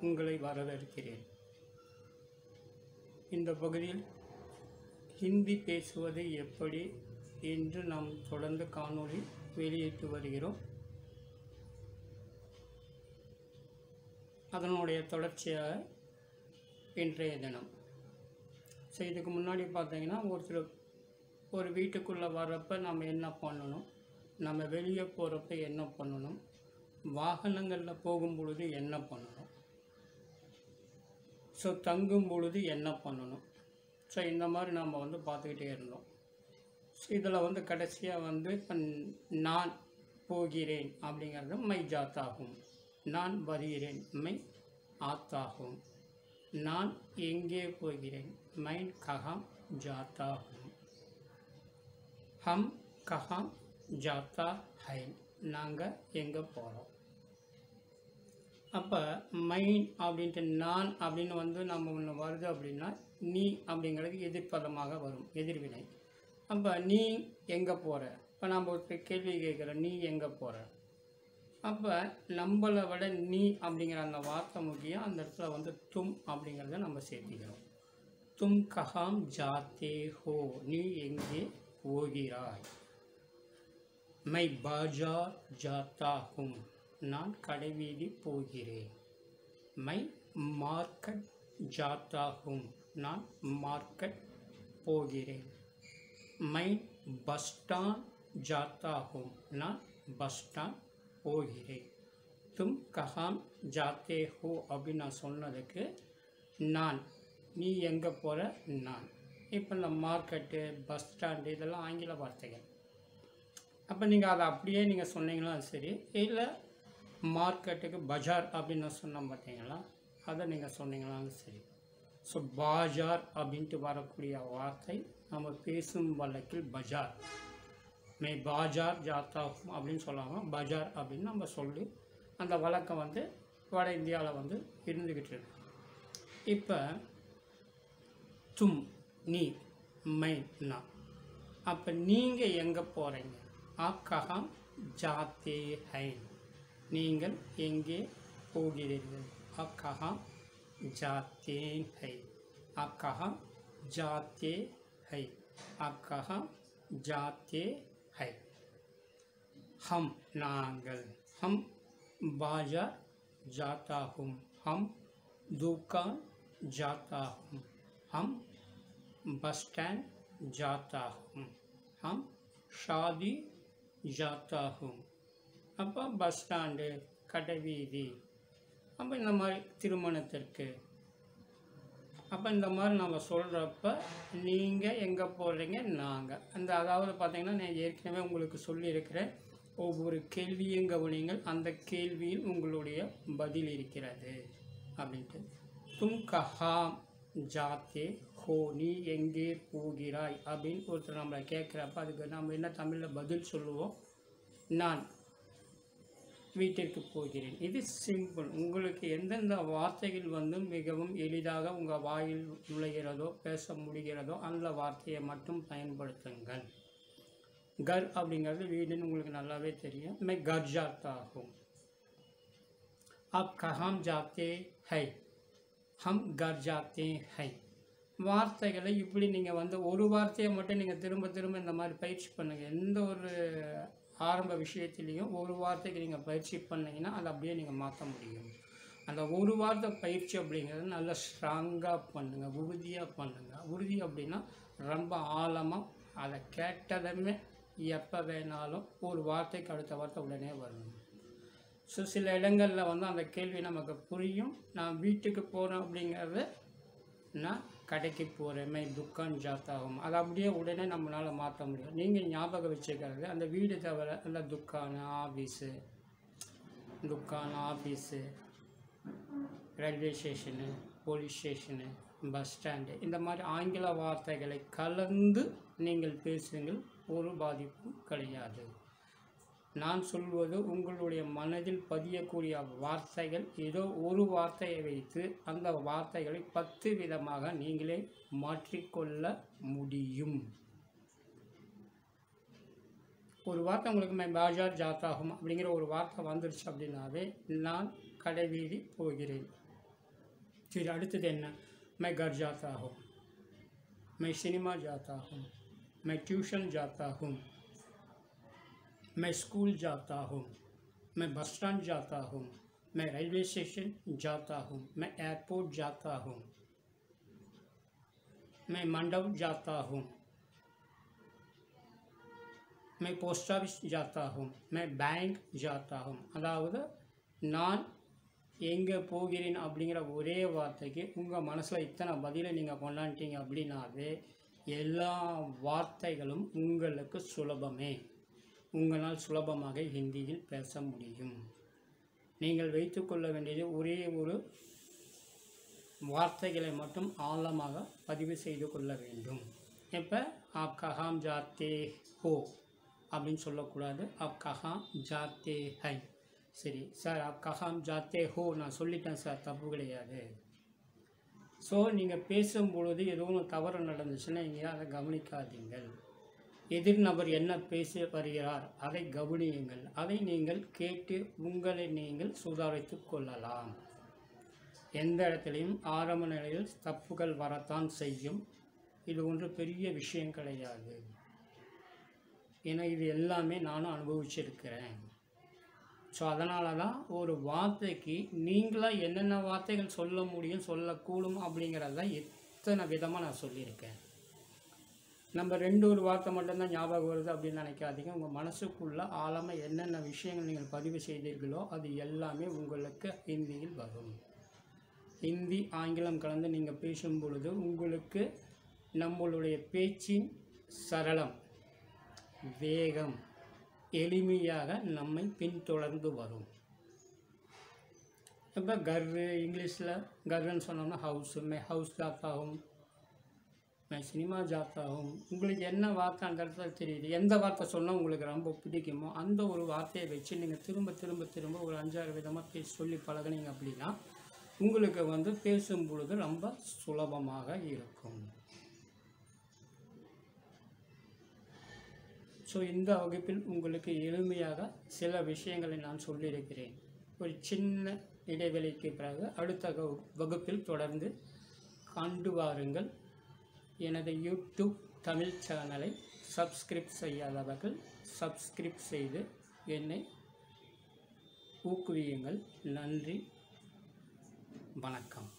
உங்களை வரவேற்கிறேன் இந்த பகுதியில் ஹிந்தி பேசுவது எப்படி என்று நாம் தொடர்ந்து காணொளி வெளியிட்டு வருகிறோம் அதனுடைய தொடர்ச்சியாக இன்றைய தினம் ஸோ இதுக்கு முன்னாடி பார்த்தீங்கன்னா ஒருத்தர் ஒரு வீட்டுக்குள்ளே வர்றப்ப நம்ம என்ன பண்ணணும் நம்ம வெளியே போகிறப்ப என்ன பண்ணணும் வாகனங்களில் போகும் பொழுது என்ன பண்ணணும் ஸோ தங்கும் பொழுது என்ன பண்ணணும் ஸோ இந்த மாதிரி நாம் வந்து பார்த்துக்கிட்டே இருந்தோம் ஸோ இதில் வந்து கடைசியாக வந்து இப்போ நான் போகிறேன் அப்படிங்கிறது மை ஜாத்தாகும் நான் வருகிறேன் மை ஆத்தாகும் நான் எங்கே போகிறேன் மை கஹாம் ஜாத்தாகும் ஹம் கஹாம் ஜாத்தா ஹை நாங்கள் எங்கே போகிறோம் அப்போ மைன் அப்படின்ட்டு நான் அப்படின்னு வந்து நம்ம ஒன்று வருது அப்படின்னா நீ அப்படிங்கிறது எதிர்ப்பதமாக வரும் எதிர்வினை அப்போ நீ எங்கே போகிற இப்போ நம்ம ஒரு கேள்வி கேட்குறோம் நீ எங்கே போகிற அப்போ நம்மளை விட நீ அப்படிங்கிற அந்த வார்த்தை முக்கியம் அந்த இடத்துல வந்து தும் அப்படிங்கிறத நம்ம சேர்த்திக்கிறோம் தும் கஹாம் ஜாத்தே ஹோ நீ எங்கே போகிறாய் மை பாஜார் ஜாத்தா ஹும் நான் கடைவீதி போகிறேன் மை மார்க்கெட் ஜாத்தா ஹும் நான் மார்க்கெட் போகிறேன் மை பஸ் ஸ்டாண்ட் ஜாத்தா ஹும் நான் பஸ் ஸ்டாண்ட் போகிறேன் தும் கஹாம் ஜாத்தே ஹோ அப்படின்னு நான் சொன்னதுக்கு நான் நீ எங்கே போகிற நான் இப்போ இந்த மார்க்கெட்டு பஸ் ஸ்டாண்டு இதெல்லாம் ஆங்கில வார்த்தைகள் அப்போ நீங்கள் அதை அப்படியே நீங்கள் சொன்னீங்களா சரி இல்லை மார்க்கெட்டுக்கு பஜார் அப்படின்னு நான் சொன்னோம் பார்த்தீங்களா அதை நீங்கள் சொன்னீங்களாலும் சரி ஸோ பாஜார் அப்படின்ட்டு வரக்கூடிய வார்த்தை நம்ம பேசும் வழக்கில் பஜார் மே பாஜார் ஜாத்தா ஹூம் அப்படின்னு சொல்லாமல் பஜார் அப்படின்னு நம்ம சொல்லி அந்த வழக்கம் வந்து வட இந்தியாவில் வந்து இருந்துக்கிட்டு இருக்கு இப்போ தும் நீ மை நான் அப்போ நீங்கள் எங்கே போகிறீங்க ஆக்கஹாம் ஜாத்தே ஹை நீங்கள் எங்கே போகிறீர்கள் ஆக்கஹாம் ஜாத்தே ஹை ஆக்கஹாம் ஜாத்தே ஹை ஆக்கஹாம் ஜாத்தே ஹை हम नांगल हम बाजार जाता हूँ हम दुकान जाता हूँ हम बस स्टैंड जाता हूँ हम शादी जाता हूँ அப்போ பஸ் ஸ்டாண்டு கடை வீதி அப்போ இந்த மாதிரி திருமணத்திற்கு அப்போ இந்த மாதிரி நம்ம சொல்கிறப்ப நீங்கள் எங்கே போடுறீங்க நாங்கள் அந்த அதாவது பார்த்தீங்கன்னா நான் ஏற்கனவே உங்களுக்கு சொல்லியிருக்கிறேன் ஒவ்வொரு கேள்வியும் கவனிங்கள் அந்த கேள்வியில் உங்களுடைய பதில் இருக்கிறது அப்படின்ட்டு தும் கஹாம் ஜாத்தே ஹோ நீ எங்கே போகிறாய் அப்படின்னு ஒருத்தர் நம்மளை கேட்குறப்ப அதுக்கு நம்ம என்ன தமிழில் பதில் சொல்லுவோம் நான் வீட்டிற்கு போகிறேன் இது சிம்பிள் உங்களுக்கு எந்தெந்த வார்த்தைகள் வந்து மிகவும் எளிதாக உங்கள் வாயில் நுழைகிறதோ பேச முடிகிறதோ அந்த வார்த்தையை மட்டும் பயன்படுத்துங்கள் கர் அப்படிங்கிறது வீடுன்னு உங்களுக்கு நல்லாவே தெரியும் மே கர் ஜாத்தா ஆகும் आप कहाँ जाते हैं हम घर जाते हैं வார்த்தைகளை இப்படி நீங்கள் வந்து ஒரு வார்த்தையை மட்டும் நீங்கள் திரும்ப திரும்ப இந்த மாதிரி பயிற்சி பண்ணுங்கள் எந்த ஒரு ஆரம்ப விஷயத்துலேயும் ஒரு வார்த்தைக்கு நீங்கள் பயிற்சி பண்ணீங்கன்னா அதை அப்படியே நீங்கள் மாற்ற முடியும் அந்த ஒரு வார்த்தை பயிற்சி அப்படிங்கிறது நல்லா ஸ்ட்ராங்காக பண்ணுங்கள் உறுதியாக பண்ணுங்கள் உறுதி அப்படின்னா ரொம்ப ஆழமாக அதை கேட்டதுமே எப்போ வேணாலும் ஒரு வார்த்தைக்கு அடுத்த வார்த்தை உடனே வரணும் ஸோ சில இடங்களில் வந்து அந்த கேள்வி நமக்கு புரியும் நான் வீட்டுக்கு போகிறேன் அப்படிங்கிறது நான் கடைக்கு போகிறேன் மை துக்கான் ஜாத்தாகும் அதை அப்படியே உடனே நம்மளால் மாற்ற முடியும் நீங்கள் ஞாபகம் வச்சுக்கிறது அந்த வீடு தவிர அந்த துக்கானு ஆஃபீஸு துக்கான் office railway station police station bus stand இந்த மாதிரி ஆங்கில வார்த்தைகளை கலந்து நீங்கள் பேசுங்கள் ஒரு பாதிப்பும் கிடையாது நான் சொல்வது உங்களுடைய மனதில் பதியக்கூடிய வார்த்தைகள் ஏதோ ஒரு வார்த்தையை வைத்து அந்த வார்த்தைகளை பத்து விதமாக நீங்களே மாற்றிக்கொள்ள முடியும் ஒரு வார்த்தை உங்களுக்கு மே பாஜார் ஜாத்தாகும் அப்படிங்கிற ஒரு வார்த்தை வந்துருச்சு அப்படின்னாவே நான் கடைவீதி போகிறேன் சரி அடுத்தது என்ன மை கர் ஜாத்தா ஹூம் मैं सिनेमा जाता हूँ मैं ट्यूशन जाता हूँ मैं स्कूल जाता हूँ मैं बस स्टैंड जाता हूँ मैं रेलवे स्टेशन जाता हूँ मैं एयरपोर्ट जाता हूँ मैं मंडप जाता हूँ मैं पोस्ट ऑफिस जाता हूँ मैं बैंक जाता हूँ அதாவது நான் எங்கே போகிறேன் அப்படிங்கிற ஒரே வார்த்தைக்கு உங்கள் மனசில் இத்தனை பதிலை நீங்கள் கொண்டாண்டிங்க அப்படின்னாவே எல்லா வார்த்தைகளும் உங்களுக்கு சுலபமே உங்களால் சுலபமாக ஹிந்தியில் பேச முடியும் நீங்கள் வைத்துக்கொள்ள வேண்டியது ஒரே ஒரு வார்த்தைகளை மட்டும் ஆழமாக பதிவு செய்து கொள்ள வேண்டும் இப்போ ஆப் கஹாம் ஜாத்தே ஹோ அப்படின்னு சொல்லக்கூடாது ஆப் கஹாம் ஜாத்தே ஹை சரி சார் ஆப் கஹாம் ஜாத்தே ஹோ நான் சொல்லிட்டேன் சார் தப்பு கிடையாது ஸோ நீங்கள் பேசும்பொழுது ஏதோ ஒன்று தவறு நடந்துச்சுன்னா நீங்கள் அதை கவனிக்காதீங்கள் எதிர் நபர் என்ன பேசி வருகிறார் அதை கவனியுங்கள் அதை நீங்கள் கேட்டு உங்களை நீங்கள் சுதாரித்து கொள்ளலாம் எந்த இடத்துலையும் ஆரம்ப நிலையில் தப்புகள் வரத்தான் செய்யும் இது ஒன்று பெரிய விஷயம் கிடையாது ஏன்னா இது எல்லாமே நானும் அனுபவிச்சிருக்கிறேன் ஸோ அதனால தான் ஒரு வார்த்தைக்கு நீங்களாக என்னென்ன வார்த்தைகள் சொல்ல முடியும் சொல்லக்கூடும் அப்படிங்கிறத எத்தனை விதமாக நான் சொல்லியிருக்கேன் நம்ம ரெண்டு ஒரு வார்த்தை மட்டும்தான் ஞாபகம் வருது அப்படின்னு நினைக்காதீங்க உங்கள் மனசுக்குள்ளே ஆழமாக என்னென்ன விஷயங்கள் நீங்கள் பதிவு செய்தீர்களோ அது எல்லாமே உங்களுக்கு ஹிந்தியில் வரும் ஹிந்தி ஆங்கிலம் கலந்து நீங்கள் பேசும் பொழுது உங்களுக்கு நம்மளுடைய பேச்சின் சரளம் வேகம் எளிமையாக நம்மை பின்தொடர்ந்து வரும் இப்போ கர்ரு இங்கிலீஷில் கர்ன்னு சொன்னோம்னா ஹவுஸ் மே ஹவுஸ் ஜாத்தாகும் மே சினிமா ஜாத்தாகும் உங்களுக்கு என்ன வார்த்தை அந்த இடத்துல தெரியுது எந்த வார்த்தை சொன்னால் உங்களுக்கு ரொம்ப பிடிக்குமோ அந்த ஒரு வார்த்தையை வச்சு நீங்கள் திரும்ப திரும்ப திரும்ப ஒரு அஞ்சாறு விதமாக பேசி சொல்லி பழகுனீங்க அப்படின்னா உங்களுக்கு வந்து பேசும் பொழுது ரொம்ப சுலபமாக இருக்கும் ஸோ இந்த வகுப்பில் உங்களுக்கு எளிமையாக சில விஷயங்களை நான் சொல்லியிருக்கிறேன் ஒரு சின்ன இடைவெளிக்கு பிறகு அடுத்த வகு- வகுப்பில் தொடர்ந்து கண்டு வாருங்கள் எனது யூடியூப் தமிழ் சேனலை சப்ஸ்கிரைப் செய்யாதவர்கள் சப்ஸ்கிரைப் செய்து என்னை ஊக்குவியுங்கள் நன்றி வணக்கம்